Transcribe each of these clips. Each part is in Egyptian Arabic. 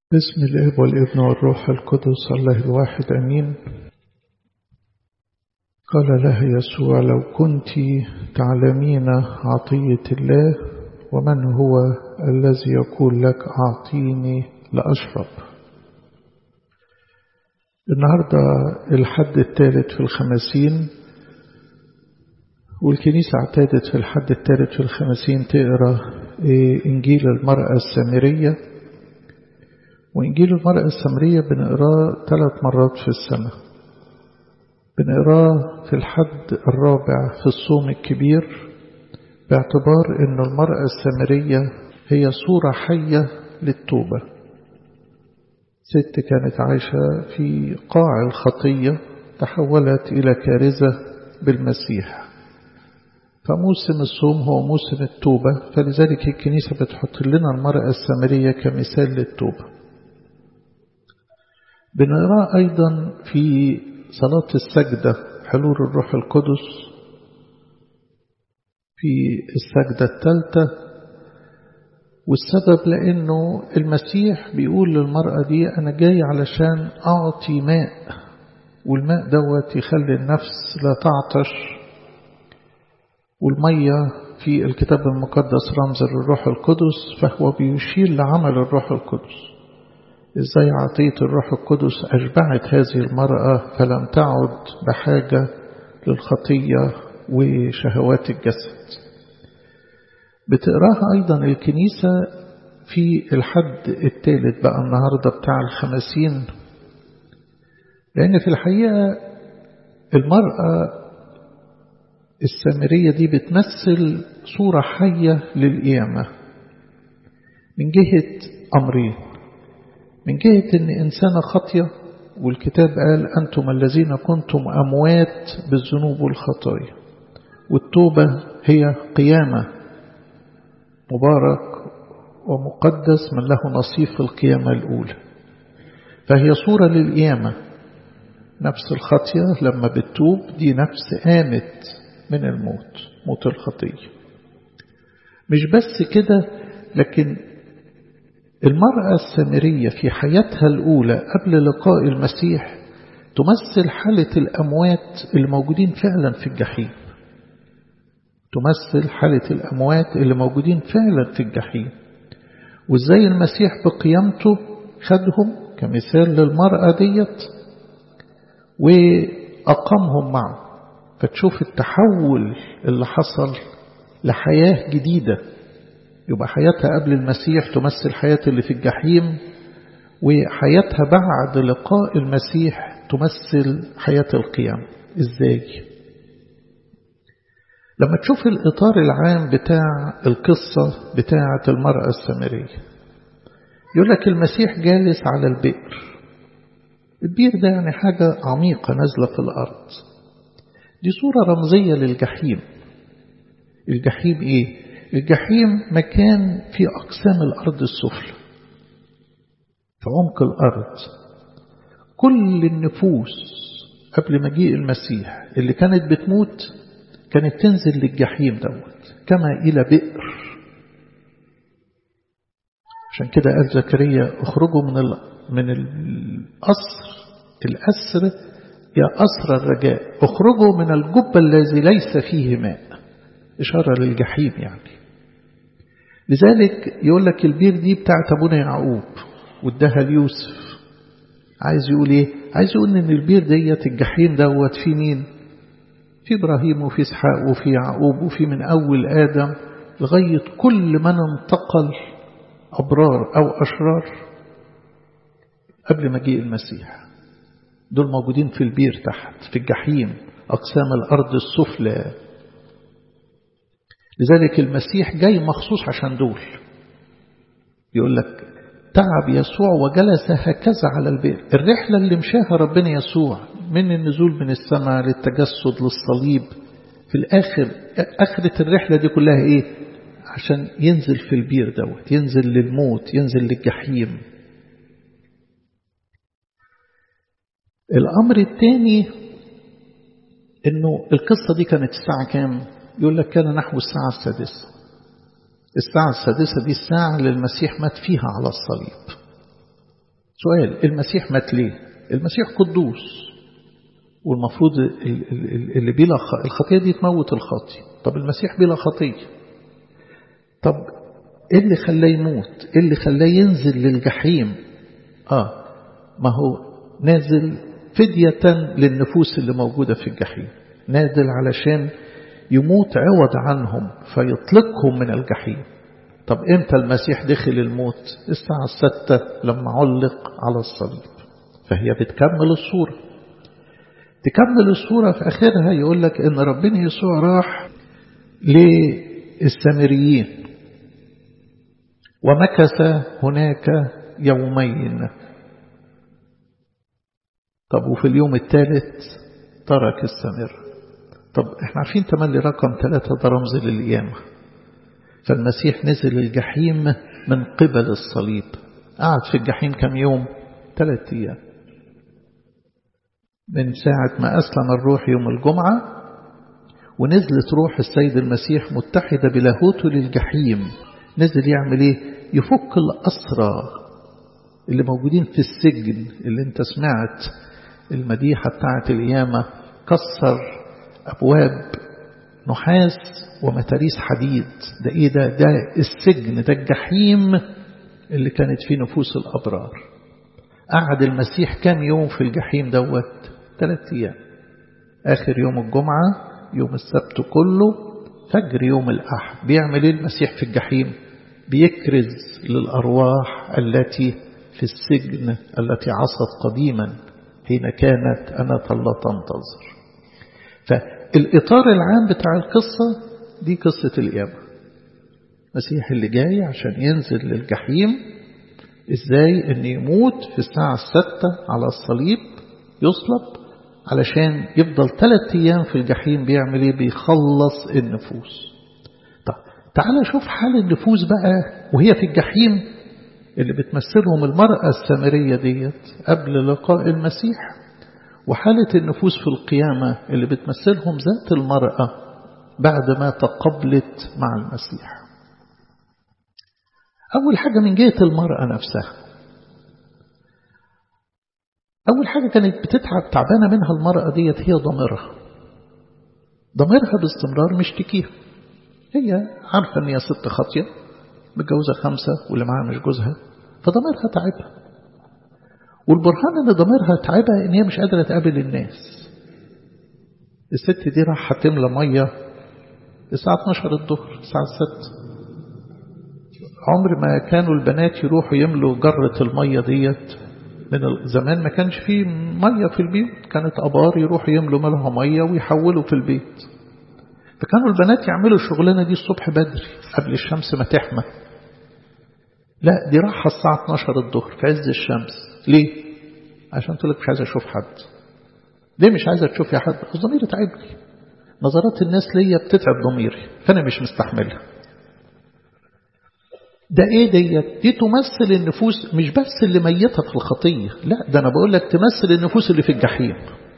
بسم الاب والابن والروح القدس الله الواحد امين قال لها يسوع لو كنت تعلمين عطيه الله ومن هو الذي يقول لك اعطيني لاشرب النهارده الحد الثالث في الخمسين والكنيسة اعتادت في الحد الثالث في الخمسين تقرأ إنجيل المرأة السامرية وإنجيل المرأة السامرية بنقراه ثلاث مرات في السنة بنقراه في الحد الرابع في الصوم الكبير باعتبار أن المرأة السامرية هي صورة حية للتوبة ست كانت عايشة في قاع الخطية تحولت إلى كارثة بالمسيح فموسم الصوم هو موسم التوبة فلذلك الكنيسة بتحط لنا المرأة السامرية كمثال للتوبة بنقرأ أيضا في صلاة السجدة حلول الروح القدس في السجدة الثالثة والسبب لأنه المسيح بيقول للمرأة دي أنا جاي علشان أعطي ماء والماء دوت يخلي النفس لا تعطش والمية في الكتاب المقدس رمز للروح القدس فهو بيشير لعمل الروح القدس ازاي عطية الروح القدس أشبعت هذه المرأة فلم تعد بحاجة للخطية وشهوات الجسد بتقراها أيضا الكنيسة في الحد الثالث بقى النهاردة بتاع الخمسين لأن في الحقيقة المرأة السامرية دي بتمثل صورة حية للقيامة من جهة أمرين من جهة أن إنسانة خطية والكتاب قال أنتم الذين كنتم أموات بالذنوب والخطايا والتوبة هي قيامة مبارك ومقدس من له نصيب في القيامة الأولى فهي صورة للقيامة نفس الخطية لما بتتوب دي نفس قامت من الموت موت الخطية مش بس كده لكن المرأة السامرية في حياتها الأولى قبل لقاء المسيح تمثل حالة الأموات الموجودين فعلا في الجحيم تمثل حالة الأموات اللي موجودين فعلا في الجحيم وإزاي المسيح بقيامته خدهم كمثال للمرأة ديت وأقامهم معه فتشوف التحول اللي حصل لحياة جديدة يبقى حياتها قبل المسيح تمثل حياة اللي في الجحيم وحياتها بعد لقاء المسيح تمثل حياة القيام ازاي لما تشوف الإطار العام بتاع القصة بتاعة المرأة السامرية يقول لك المسيح جالس على البئر البئر ده يعني حاجة عميقة نازلة في الأرض دي صورة رمزية للجحيم الجحيم ايه الجحيم مكان في أقسام الأرض السفلى في عمق الأرض كل النفوس قبل مجيء المسيح اللي كانت بتموت كانت تنزل للجحيم دوت كما إلى بئر عشان كده قال زكريا اخرجوا من من القصر الأسر يا أسر الرجاء اخرجوا من الجب الذي ليس فيه ماء إشارة للجحيم يعني لذلك يقول لك البير دي بتاعت أبونا يعقوب واداها ليوسف عايز يقول ايه عايز يقول ان البير ديت الجحيم دوت في مين في إبراهيم وفي إسحاق وفي يعقوب وفي من أول آدم لغاية كل من انتقل أبرار أو أشرار قبل مجيء المسيح دول موجودين في البير تحت في الجحيم أقسام الأرض السفلى لذلك المسيح جاي مخصوص عشان دول يقول لك تعب يسوع وجلس هكذا على البئر الرحلة اللي مشاها ربنا يسوع من النزول من السماء للتجسد للصليب في الآخر آخرة الرحلة دي كلها إيه عشان ينزل في البير دوت ينزل للموت ينزل للجحيم الأمر الثاني إنه القصة دي كانت الساعة كام يقول لك كان نحو الساعة السادسة الساعة السادسة دي الساعة اللي المسيح مات فيها على الصليب سؤال المسيح مات ليه المسيح قدوس والمفروض اللي بلا الخطية دي تموت الخاطي طب المسيح بلا خطية طب ايه اللي خلاه يموت ايه اللي خلاه ينزل للجحيم اه ما هو نازل فدية للنفوس اللي موجودة في الجحيم نازل علشان يموت عوض عنهم فيطلقهم من الجحيم طب امتى المسيح دخل الموت الساعة الستة لما علق على الصليب فهي بتكمل الصورة تكمل الصورة في آخرها يقول لك إن ربنا يسوع راح للسامريين ومكث هناك يومين طب وفي اليوم الثالث ترك السامر طب احنا عارفين تملي رقم ثلاثة ده رمز للقيامة فالمسيح نزل الجحيم من قبل الصليب قعد في الجحيم كم يوم ثلاثة أيام من ساعة ما أسلم الروح يوم الجمعة ونزلت روح السيد المسيح متحدة بلاهوته للجحيم نزل يعمل ايه يفك الأسرى اللي موجودين في السجن اللي انت سمعت المديحة بتاعت القيامة كسر أبواب نحاس ومتاريس حديد ده ايه ده ده السجن ده الجحيم اللي كانت فيه نفوس الأبرار قعد المسيح كام يوم في الجحيم دوت ثلاث أيام آخر يوم الجمعة يوم السبت كله فجر يوم الأحد بيعمل ايه المسيح في الجحيم بيكرز للأرواح التي في السجن التي عصت قديما حين كانت أنا الله تنتظر فالإطار العام بتاع القصة دي قصة القيامة المسيح اللي جاي عشان ينزل للجحيم ازاي ان يموت في الساعة الستة على الصليب يصلب علشان يفضل ثلاث ايام في الجحيم بيعمل ايه بيخلص النفوس طب تعال شوف حال النفوس بقى وهي في الجحيم اللي بتمثلهم المرأة السامرية ديت قبل لقاء المسيح وحالة النفوس في القيامة اللي بتمثلهم ذات المرأة بعد ما تقبلت مع المسيح أول حاجة من جهة المرأة نفسها أول حاجة كانت بتتعب تعبانة منها المرأة ديت هي ضميرها ضميرها باستمرار مشتكيها هي عارفة أن هي ست خاطية متجوزة خمسة واللي معاها مش جوزها فضميرها تعبها والبرهان ان ضميرها تعبها ان هي مش قادرة تقابل الناس الست دي راح تملى مية الساعة 12 الظهر الساعة 6 عمر ما كانوا البنات يروحوا يملوا جرة المية ديت من زمان ما كانش فيه مية في البيوت كانت أبار يروحوا يملوا مالها مية ويحولوا في البيت فكانوا البنات يعملوا الشغلانة دي الصبح بدري قبل الشمس ما تحمى لا دي راحة الساعة 12 الظهر في عز الشمس ليه؟ عشان تقول لك مش عايزة أشوف حد ليه مش عايزة تشوف يا حد؟ ضميري تعبني نظرات الناس ليا بتتعب ضميري فأنا مش مستحملها ده ايه ديت دي تمثل النفوس مش بس اللي ميتة في الخطية لا ده انا بقول لك تمثل النفوس اللي في الجحيم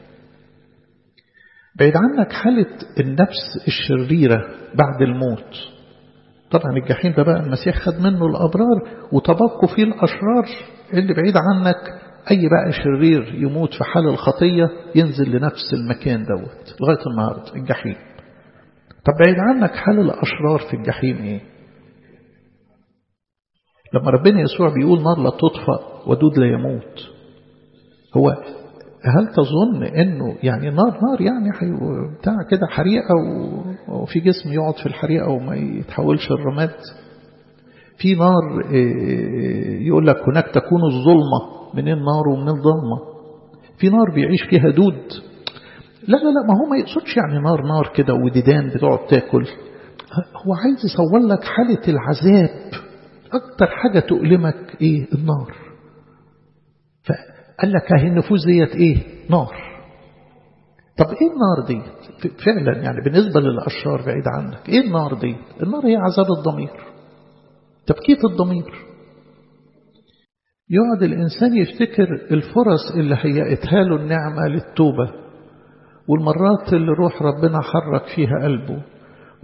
بعيد عنك حالة النفس الشريرة بعد الموت طبعا الجحيم ده بقى المسيح خد منه الأبرار وتبقوا فيه الأشرار اللي بعيد عنك أي بقى شرير يموت في حال الخطية ينزل لنفس المكان دوت لغاية النهاردة الجحيم طب بعيد عنك حال الأشرار في الجحيم إيه لما ربنا يسوع بيقول نار لا تطفأ ودود لا يموت هو هل تظن انه يعني نار نار يعني بتاع كده حريقة وفي جسم يقعد في الحريقة وما يتحولش الرماد في نار يقول لك هناك تكون الظلمة من النار ومن الظلمة في نار بيعيش فيها دود لا لا لا ما هو ما يقصدش يعني نار نار كده وديدان بتقعد تاكل هو عايز يصور لك حالة العذاب أكتر حاجة تؤلمك إيه النار فقال لك هذه النفوس ديت إيه نار طب إيه النار دي فعلا يعني بالنسبة للأشرار بعيد عنك إيه النار دي النار هي عذاب الضمير تبكيت الضمير يقعد الإنسان يفتكر الفرص اللي هيئتها له النعمة للتوبة والمرات اللي روح ربنا حرك فيها قلبه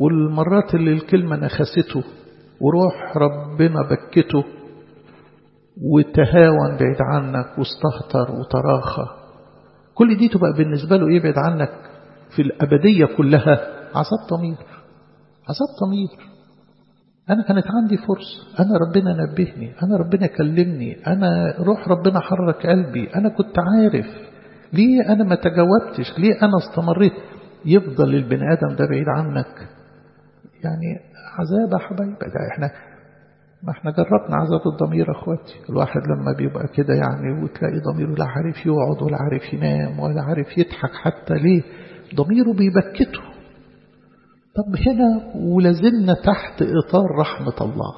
والمرات اللي الكلمة نخسته وروح ربنا بكته وتهاون بعيد عنك واستهتر وتراخى كل دي تبقى بالنسبة له يبعد عنك في الأبدية كلها عذاب ضمير عذاب ضمير أنا كانت عندي فرصة أنا ربنا نبهني أنا ربنا كلمني أنا روح ربنا حرك قلبي أنا كنت عارف ليه أنا ما تجاوبتش ليه أنا استمريت يفضل البني آدم ده بعيد عنك يعني عذاب يا حبايبي ده احنا ما احنا جربنا عذاب الضمير اخواتي الواحد لما بيبقى كده يعني وتلاقي ضميره لا عارف يقعد ولا عارف ينام ولا عارف يضحك حتى ليه ضميره بيبكته طب هنا ولازلنا تحت إطار رحمة الله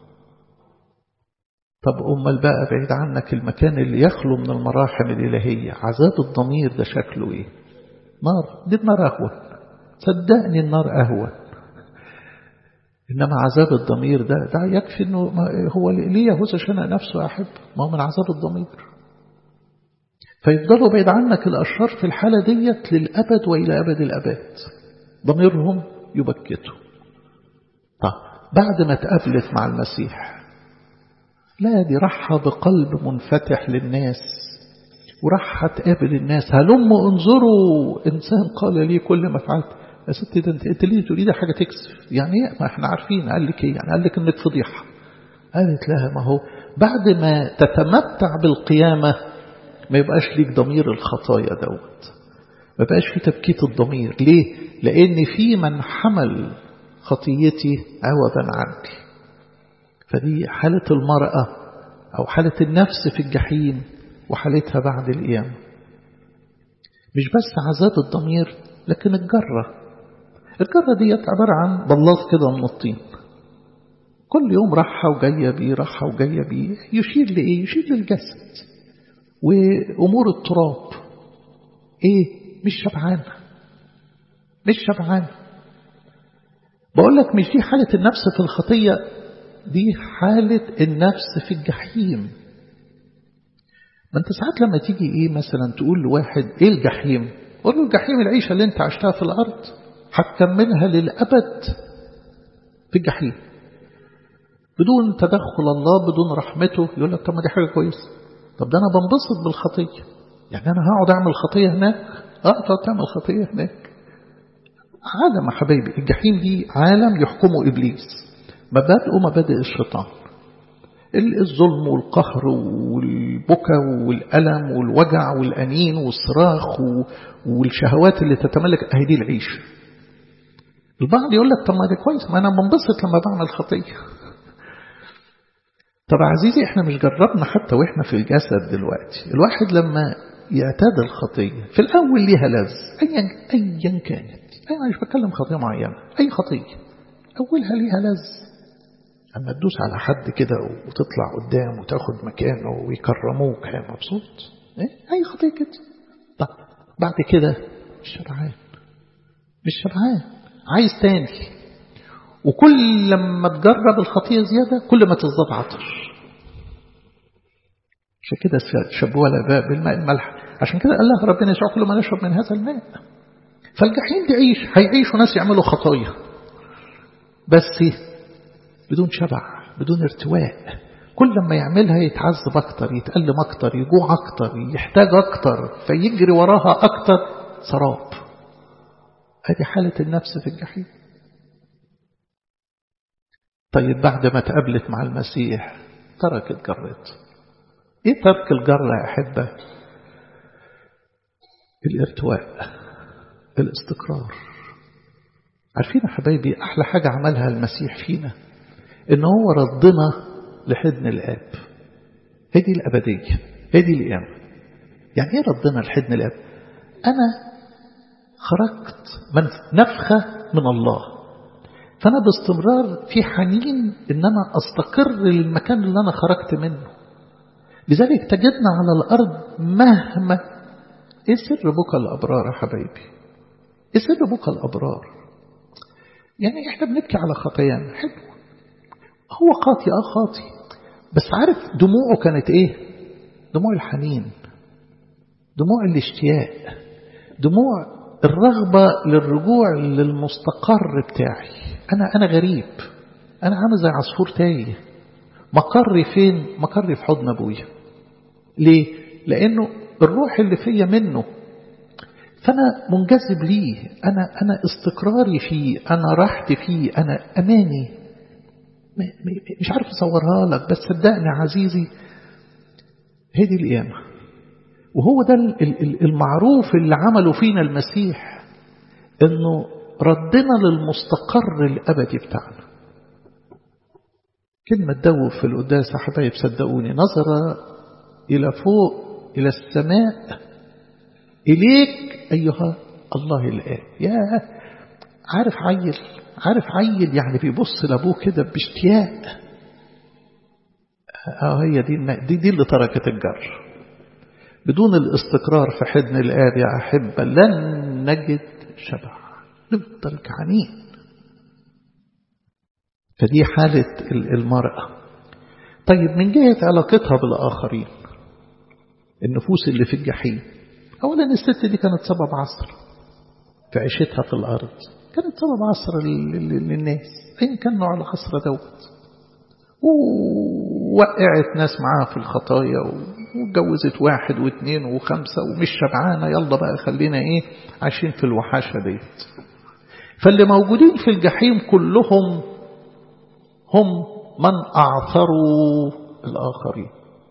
طب أمال بقى بعيد عنك المكان اللي يخلو من المراحم الإلهية عذاب الضمير ده شكله إيه نار دي النار أهون صدقني النار أهون إنما عذاب الضمير ده ده يكفي إنه هو ليه يهوز شنق نفسه أحب ما هو من عذاب الضمير فيفضلوا بعيد عنك الأشرار في الحالة ديت للأبد وإلى أبد الأبد ضميرهم يبكته طب بعد ما تقابلت مع المسيح لا دي راحة بقلب منفتح للناس وراح تقابل الناس هلم انظروا إنسان قال لي كل ما فعلت يا ستي ده انت, انت ليه تريد حاجة تكسف يعني ايه ما احنا عارفين قال لك ايه يعني قال لك انك فضيحة قالت لها ما هو بعد ما تتمتع بالقيامة ما يبقاش ليك ضمير الخطايا دوت ما بقاش في تبكيت الضمير ليه لان في من حمل خطيتي عوضا عني فدي حالة المرأة أو حالة النفس في الجحيم وحالتها بعد القيامة مش بس عذاب الضمير لكن الجرة الجرة دي عبارة عن بلاط كده من الطين كل يوم راحة وجاية بيه راحة وجاية بيه يشير لإيه يشير للجسد وأمور التراب إيه مش شبعان مش شبعان بقول لك مش دي حالة النفس في الخطية دي حالة النفس في الجحيم ما انت ساعات لما تيجي ايه مثلا تقول لواحد ايه الجحيم قول له الجحيم العيشة اللي انت عشتها في الارض هتكملها للأبد في الجحيم بدون تدخل الله بدون رحمته يقول لك طب ما دي حاجة كويسة طب ده أنا بنبسط بالخطية يعني أنا هقعد أعمل خطية هناك أقعد تعمل خطية هناك عالم يا حبايبي الجحيم دي عالم يحكمه إبليس مبادئه مبادئ الشيطان الظلم والقهر والبكا والألم والوجع والأنين والصراخ والشهوات اللي تتملك أهي دي العيشة البعض يقول لك طب ما ده كويس ما أنا بنبسط لما بعمل خطية طب عزيزي احنا مش جربنا حتى واحنا في الجسد دلوقتي الواحد لما يعتاد الخطية في الأول ليها لذ أيا أيا كانت أنا مش بتكلم خطية معينة أي خطية أولها ليها لذ أما تدوس على حد كده وتطلع قدام وتاخد مكانه ويكرموك هي مبسوط إيه؟ أي خطية كده طب بعد كده مش شبعان مش شبعان عايز تاني وكل لما تجرب الخطية زيادة كل ما تزداد عطش عشان كده شبوها الآباء بالماء الملح عشان كده قال لها ربنا يسوع كل ما نشرب من هذا الماء فالجحيم دي عيش هيعيشوا ناس يعملوا خطايا بس بدون شبع بدون ارتواء كل ما يعملها يتعذب أكتر يتألم أكتر يجوع أكتر يحتاج أكتر فيجري وراها أكتر سراب هذه حالة النفس في الجحيم طيب بعد ما تقابلت مع المسيح تركت جرت ايه ترك الجرة يا أحبة الارتواء الاستقرار عارفين يا حبايبي أحلى حاجة عملها المسيح فينا إن هو ردنا لحضن الآب هذه الأبدية هذه القيامة يعني إيه ردنا لحضن الآب أنا خرجت من نفخة من الله فأنا باستمرار في حنين إن أنا أستقر للمكان اللي أنا خرجت منه لذلك تجدنا على الأرض مهما إيه سر بكى الأبرار يا حبايبي إيه سر بكى الأبرار يعني إحنا بنبكي على خطايانا حلو هو خاطي اه خاطي بس عارف دموعه كانت ايه دموع الحنين دموع الاشتياق دموع الرغبة للرجوع للمستقر بتاعي أنا أنا غريب أنا عامل زي عصفور تايه مقري فين مقري في حضن أبويا ليه لأنه الروح اللي فيا منه فأنا منجذب ليه أنا, أنا استقراري فيه أنا راحتي فيه أنا أماني مش عارف أصورها لك بس صدقني عزيزي هي دي القيامة وهو ده المعروف اللي عمله فينا المسيح انه ردنا للمستقر الأبدي بتاعنا كلمة دوب في القداس يا حبايب صدقوني نظر إلى فوق إلى السماء إليك أيها الله الآن يا عارف عيل عارف عيل يعني بيبص لأبوه كده باشتياق اه هي دي دي, دي اللي تركت الجر بدون الاستقرار في حضن الآب يا أحبة لن نجد شبع نفضل جعانين فدي حالة المرأة طيب من جهة علاقتها بالآخرين النفوس اللي في الجحيم أولا الست دي كانت سبب عصر في عيشتها في الأرض كانت سبب عصر للناس أين كان نوع العصر دوت ووقعت ناس معاها في الخطايا واتجوزت واحد واثنين وخمسة ومش شبعانة يلا بقى خلينا ايه عايشين في الوحاشة ديت فاللي موجودين في الجحيم كلهم هم من أعثروا الآخرين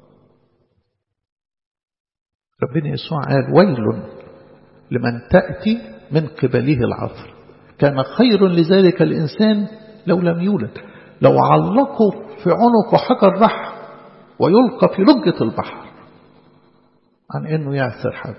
ربنا يسوع قال ويل لمن تأتي من قبله العثر كان خير لذلك الإنسان لو لم يولد لو علقوا في عنقه حجر رح ويلقى في لجة البحر عن انه يعثر حد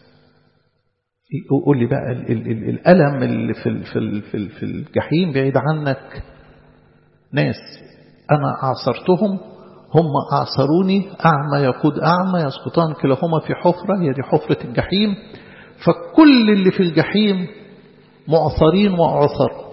يقول لي بقى ال ال ال الألم اللي في, ال في, ال في, ال في الجحيم بعيد عنك ناس أنا أعصرتهم هم أعصروني أعمى يقود أعمى يسقطان كلاهما في حفرة هي دي حفرة الجحيم فكل اللي في الجحيم معصرين وأعصر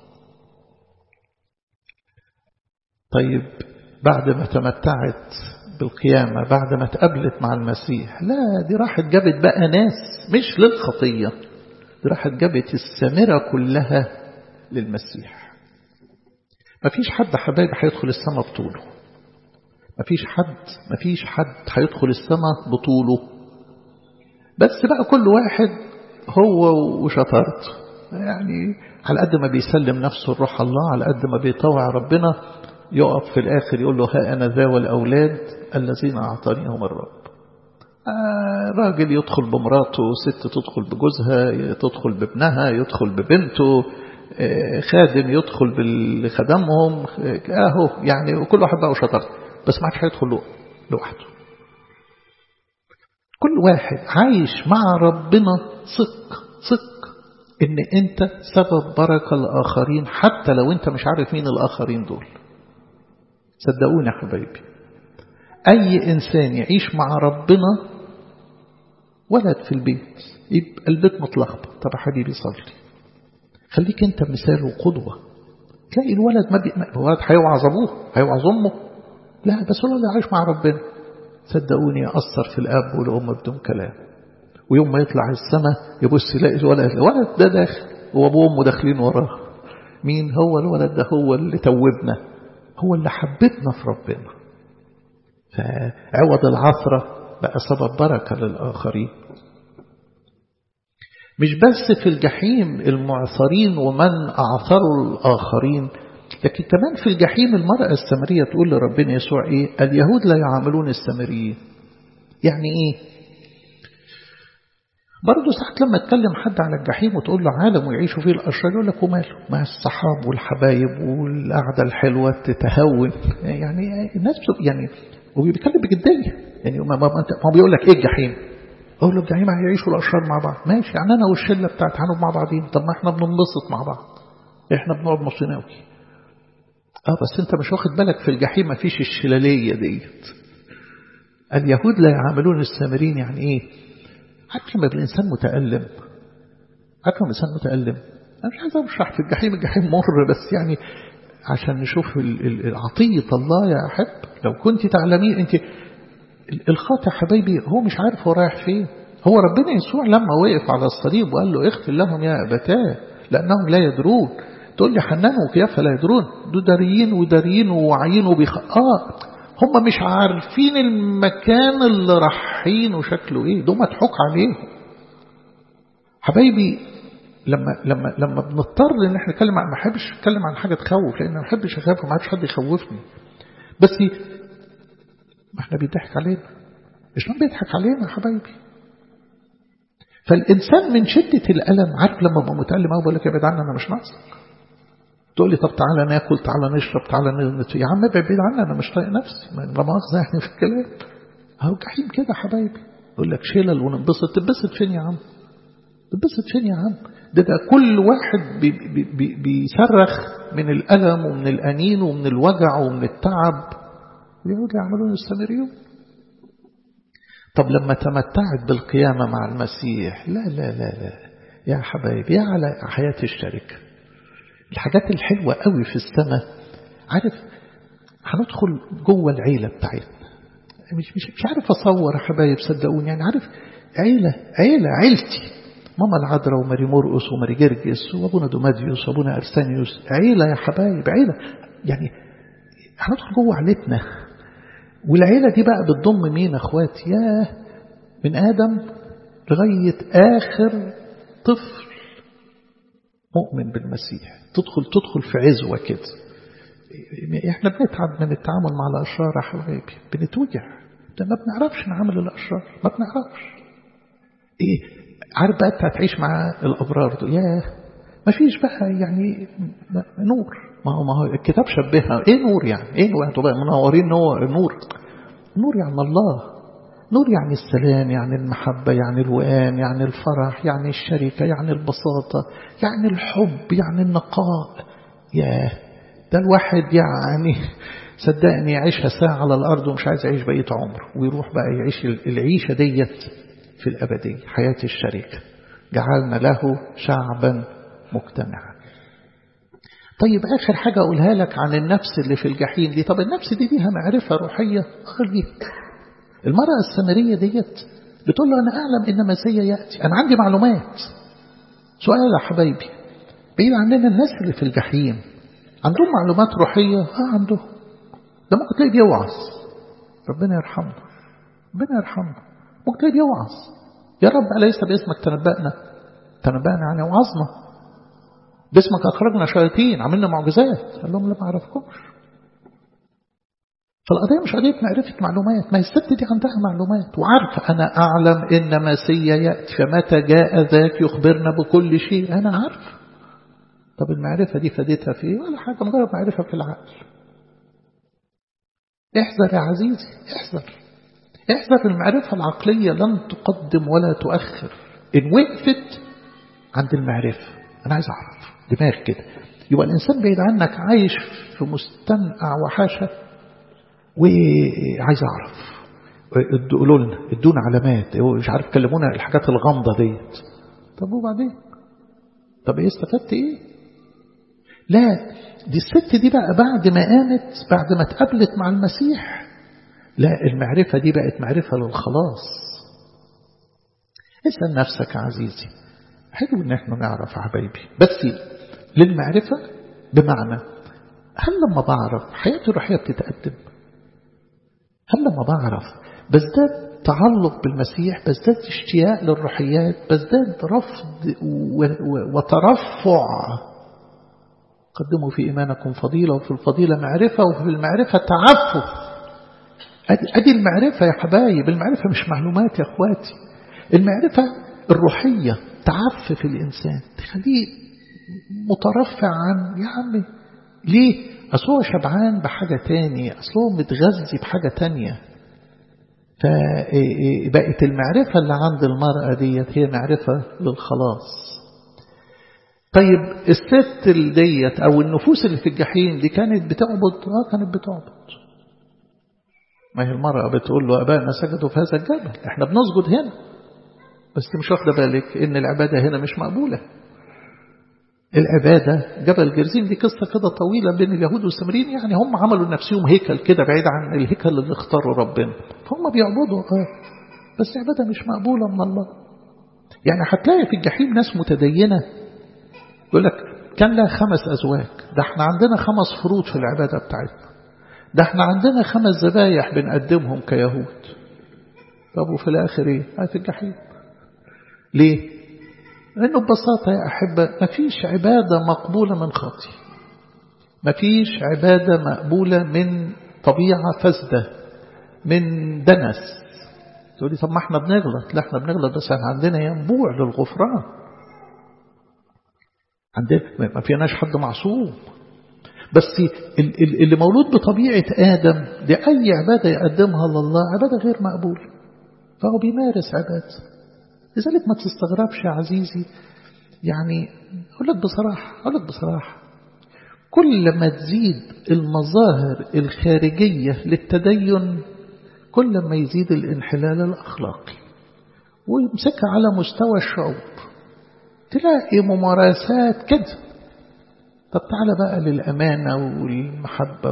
طيب بعد ما تمتعت بالقيامة بعد ما تقابلت مع المسيح لا دي راحت جابت بقى ناس مش للخطية دي راحت جابت السامرة كلها للمسيح مفيش حد حبايب هيدخل السماء بطوله مفيش حد مفيش حد هيدخل السماء بطوله بس بقى كل واحد هو وشطارته يعني على قد ما بيسلم نفسه لروح الله على قد ما بيطوع ربنا يقف في الآخر يقول له ها أنا ذا والأولاد الذين أعطانيهم الرب آه راجل يدخل بمراته ست تدخل بجوزها تدخل بابنها يدخل ببنته آه خادم يدخل بخدمهم اهو يعني كل واحد بقى وشطارته بس ما عادش هيدخل لوحده كل واحد عايش مع ربنا صدق صدق ان انت سبب بركة الآخرين حتى لو انت مش عارف مين الآخرين دول صدقوني يا حبايبي أي إنسان يعيش مع ربنا ولد في البيت يبقى البيت متلخبط طب يا حبيبي صلي خليك أنت مثال وقدوة تلاقي الولد ما بي... الولد هيوعظ أبوه هيوعظ أمه لا بس الولد عايش مع ربنا صدقوني يأثر في الأب والأم بدون كلام ويوم ما يطلع السماء يبص يلاقي الولد الولد ده داخل وأبوه وأمه داخلين وراه مين هو الولد ده هو اللي توبنا هو اللي حبتنا في ربنا فعوض العثرة بقى سبب بركة للآخرين مش بس في الجحيم المعثرين ومن أعثروا الآخرين لكن كمان في الجحيم المرأة السامرية تقول لربنا يسوع إيه اليهود لا يعاملون السامريين يعني إيه برضه ساعات لما تكلم حد على الجحيم وتقول له عالم ويعيشوا فيه الأشرار يقول لك وماله مع الصحاب والحبايب والقعدة الحلوة تتهون يعني الناس يعني وبيتكلم بجدية يعني ما, ما, ما بيقول لك ايه الجحيم اقول له الجحيم هيعيشوا الأشرار مع بعض ماشي يعني أنا والشلة بتاعت هنقعد مع بعضين طب ما احنا بننبسط مع بعض احنا بنقعد مصيناوي اه بس انت مش واخد بالك في الجحيم ما فيش الشلالية ديت اليهود لا يعاملون السامرين يعني ايه عارف لما الإنسان متألم عارف لما الإنسان متألم أنا مش عايز أشرح في الجحيم الجحيم مر بس يعني عشان نشوف عطية الله يا أحب لو كنت تعلمين أنت الخاطئ حبايبي هو مش عارف هو رايح فين هو ربنا يسوع لما وقف على الصليب وقال له اغفر لهم يا أبتاه لأنهم لا يدرون تقول لي حنان وكيافة لا يدرون دول داريين وداريين وواعيين وبيخ اه هم مش عارفين المكان اللي رايحين وشكله ايه ده مضحوك عليهم حبايبي لما لما لما بنضطر ان احنا نتكلم عن ما احبش اتكلم عن حاجه تخوف لان ما احبش اخاف وما عادش حد يخوفني بس ما احنا بيضحك علينا مش ما بيضحك علينا يا حبايبي فالانسان من شده الالم عارف لما ابقى متالم قوي بقول لك ابعد عني انا مش ناقصك تقول لي طب تعالى ناكل تعالى نشرب تعالى نت... يا عم ابعد بعيد عني انا مش طايق نفسي ما مؤاخذه يعني في الكلام اهو جحيم كده حبايبي يقول لك شلل وننبسط تنبسط فين يا عم تنبسط فين يا عم ده ده كل واحد بي بي بي بيصرخ من الألم ومن الأنين ومن الوجع ومن التعب ويقعدوا يعملون السامريون طب لما تمتعت بالقيامة مع المسيح لا لا لا لا يا حبايبي يا على حياة الشركة الحاجات الحلوة قوي في السماء عارف هندخل جوه العيلة بتاعتنا مش مش مش عارف أصور يا حبايب صدقوني يعني عارف عيلة عيلة عيلتي ماما العذراء وماري مرقس وماري جرجس وابونا دوماديوس وابونا ارسانيوس عيله يا حبايب عيله يعني هندخل جوه عيلتنا والعيله دي بقى بتضم مين اخواتي يا من ادم لغايه اخر طفل مؤمن بالمسيح تدخل تدخل في عزوه كده احنا بنتعب من التعامل مع الاشرار يا حبايبي بنتوجع ده ما بنعرفش نعامل الاشرار ما بنعرفش ايه عارف بقى انت هتعيش مع الابرار دول ياه ما فيش بقى يعني نور ما هو ما هو الكتاب شبهها ايه نور يعني ايه نور انتوا بقى منورين نور نور نور يعني الله نور يعني السلام يعني المحبة يعني الوئام يعني الفرح يعني الشركة يعني البساطة يعني الحب يعني النقاء ياه ده الواحد يعني صدقني يعيشها ساعة على الأرض ومش عايز يعيش بقية عمره ويروح بقى يعيش العيشة ديت في الأبدية حياة الشريك جعلنا له شعبا مجتمعا طيب آخر حاجة أقولها لك عن النفس اللي في الجحيم دي طب النفس دي ليها معرفة روحية غير المرأة السامرية ديت بتقول له أنا أعلم إن مسيا يأتي أنا عندي معلومات سؤال يا حبايبي بعيد عننا الناس اللي في الجحيم عندهم معلومات روحية آه عندهم ده ممكن تلاقيه بيوعظ ربنا يرحمه ربنا يرحمه ممكن تلاقيه بيوعظ يا رب أليس باسمك تنبأنا تنبأنا يعني وعظنا باسمك أخرجنا شياطين عملنا معجزات قال لهم لا ما أعرفكمش فالقضية مش قضية معرفة معلومات ما هي الست دي عندها معلومات وعارفة أنا أعلم إن مسيا يأتي فمتى جاء ذاك يخبرنا بكل شيء أنا عارف طب المعرفة دي فادتها في إيه؟ ولا حاجة مجرد معرفة في العقل احذر يا عزيزي احذر احذر المعرفة العقلية لن تقدم ولا تؤخر إن وقفت عند المعرفة أنا عايز أعرف دماغ كده يبقى الإنسان بعيد عنك عايش في مستنقع وحاشة وعايز أعرف ادوا لنا ادونا علامات مش عارف كلمونا الحاجات الغامضة ديت طب وبعدين طب ايه استفدت ايه لا دي الست دي بقى بعد ما قامت بعد ما اتقابلت مع المسيح لا المعرفة دي بقت معرفة للخلاص اسأل نفسك يا عزيزي حلو ان احنا نعرف يا حبايبي بس للمعرفة بمعنى هل لما بعرف حياتي الروحية بتتقدم هل لما بعرف بزداد تعلق بالمسيح بزداد اشتياق للروحيات بزداد رفض وترفع قدموا في إيمانكم فضيلة وفي الفضيلة معرفة وفي المعرفة تعفف أدي المعرفة يا حبايب المعرفة مش معلومات يا أخواتي المعرفة الروحية تعفف الإنسان تخليه مترفع عن يا عمي ليه أصل هو شبعان بحاجة تانية أصل هو متغذي بحاجة تانية فبقت المعرفة اللي عند المرأة ديت هي معرفة للخلاص طيب الست ديت أو النفوس اللي في الجحيم دي كانت بتعبد آه كانت بتعبد ما هي المرأة بتقول له أبائنا سجدوا في هذا الجبل احنا بنسجد هنا بس مش واخدة بالك إن العبادة هنا مش مقبولة العبادة جبل جرزين دي قصة كده طويلة بين اليهود والسامريين يعني هم عملوا لنفسهم هيكل كده بعيد عن الهيكل اللي اختاروا ربنا فهم بيعبدوا اه بس العبادة مش مقبولة من الله يعني هتلاقي في الجحيم ناس متدينة يقول لك كان لها خمس أزواج ده احنا عندنا خمس فروض في العبادة بتاعتنا ده احنا عندنا خمس ذبايح بنقدمهم كيهود طب وفي الآخر ايه هات الجحيم ليه لأنه ببساطة يا أحبة مفيش عبادة مقبولة من خطي مفيش عبادة مقبولة من طبيعة فاسدة من دنس تقولي طب ما احنا بنغلط لا احنا بنغلط بس احنا عندنا ينبوع للغفران عندنا ما فيناش حد معصوم بس اللي مولود بطبيعة آدم دي أي عبادة يقدمها لله عبادة غير مقبولة فهو بيمارس عبادة لذلك ما تستغربش يا عزيزي يعني أقول لك بصراحة أقول لك بصراحة كل ما تزيد المظاهر الخارجية للتدين كل ما يزيد الانحلال الأخلاقي ويمسكها على مستوى الشعوب تلاقي ممارسات كده طب تعالى بقى للأمانة والمحبة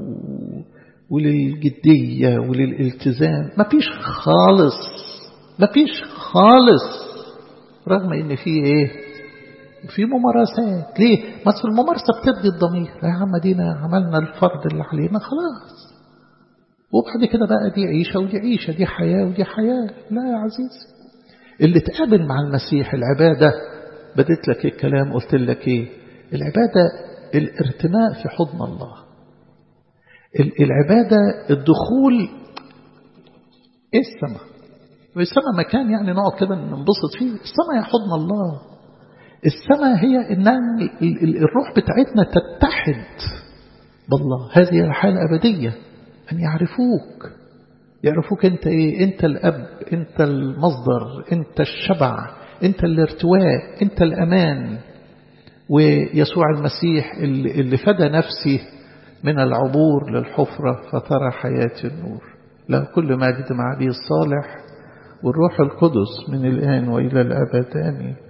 وللجدية وللالتزام مفيش خالص مفيش خالص رغم ان في ايه في ممارسات ليه بس الممارسة بتبدي الضمير يا عم دينا عملنا الفرض اللي علينا خلاص وبعد كده بقى دي عيشة ودي عيشة دي حياة ودي حياة لا يا عزيزي اللي تقابل مع المسيح العبادة بديت لك الكلام قلت لك ايه العبادة الارتماء في حضن الله العبادة الدخول ايه السماء والسماء مكان يعني نقعد كده ننبسط فيه السماء يا حضن الله السماء هي ان الروح بتاعتنا تتحد بالله هذه الحالة الأبدية أن يعرفوك يعرفوك أنت إيه أنت الأب أنت المصدر أنت الشبع أنت الارتواء أنت الأمان ويسوع المسيح اللي فدى نفسي من العبور للحفرة فترى حياة النور له كل مجد مع أبي الصالح والروح القدس من الآن وإلى الأبد آمين